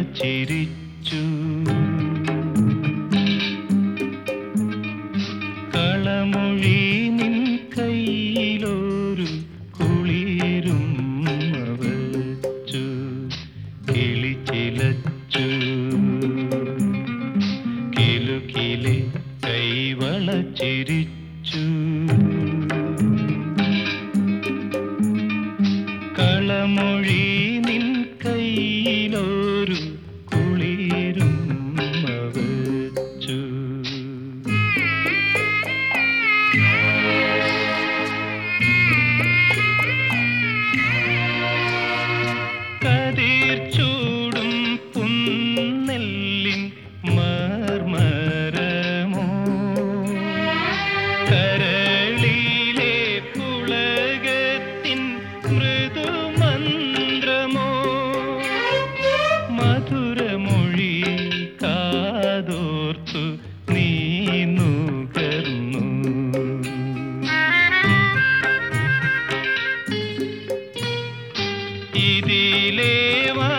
ചിരിച്ചു കളമൊഴി നിൻ കയ്യിലൊരു കുളിരും വച്ചു കിളി ചിലച്ചു കിലുകിലെ കൈവള ചിരിച്ചു കളമൊഴി നിൻ കയ്യിലൊരു കുളിരും വച്ചു കതിർ ചൂടും പുന്നെല്ലിൻ മർമരമോ കരളിലെ പുളകത്തിൻ മൃദുമന്ത്രമോ മധുരമൊഴി കാതോർത്തു നീ നുകർന്നു ഇതിലേ വാ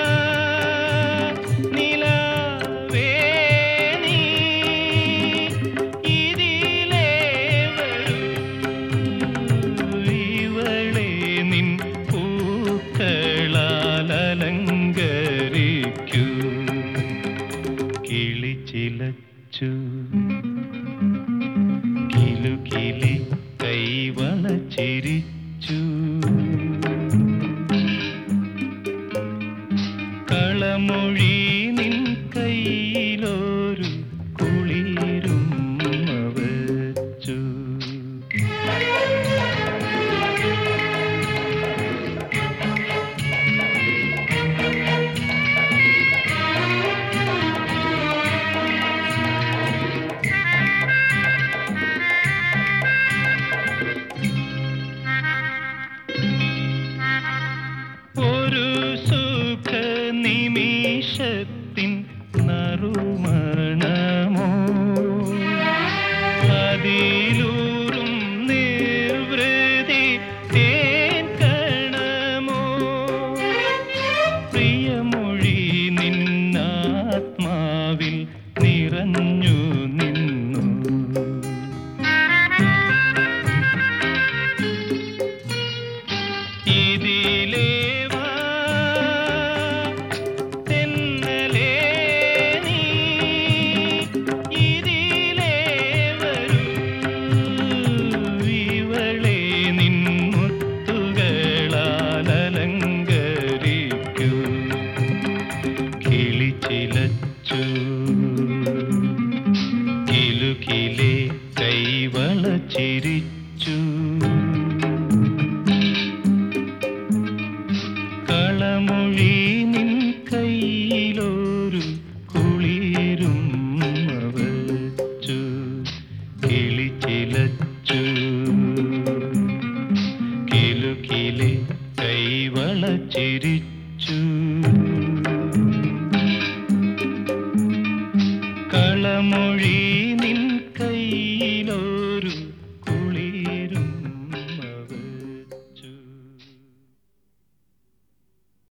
നിലാവേ നീ ഇതിലേ വരൂ ഇവളെ നിൻ പൂക്കളാൽ അലങ്കരിക്കൂ കിളിച്ചിലച്ചു കിലുകിലി കൈവള ചിരിച്ചു കളമൊഴി നിൻ കയ്യിലൊരു കുളിരും വച്ചു ഒരു സുഖ നിമിഷത്തിൻ നറുമണമോ അതിലൂറും നിർവൃതി തേൻ കണമോ പ്രിയമൊഴി നിന്നാത്മാവിൽ നിറഞ്ഞു നിന്നു ഇതിലേ വാ തെന്നലേ നീ ഇതിലേ വരൂ ഇവളെ നിൻ മുത്തുകളാൽ അലങ്കരിക്കൂ കിളിച്ചിലച്ചു കിലുകിലെ കൈവള ചിരിച്ചു കളമൊഴി നിൻ കയ്യിലൊരു കുളിരും വച്ചു കിളിച്ചിലച്ചു കിലുകിലെ കൈവള ചിരിച്ചു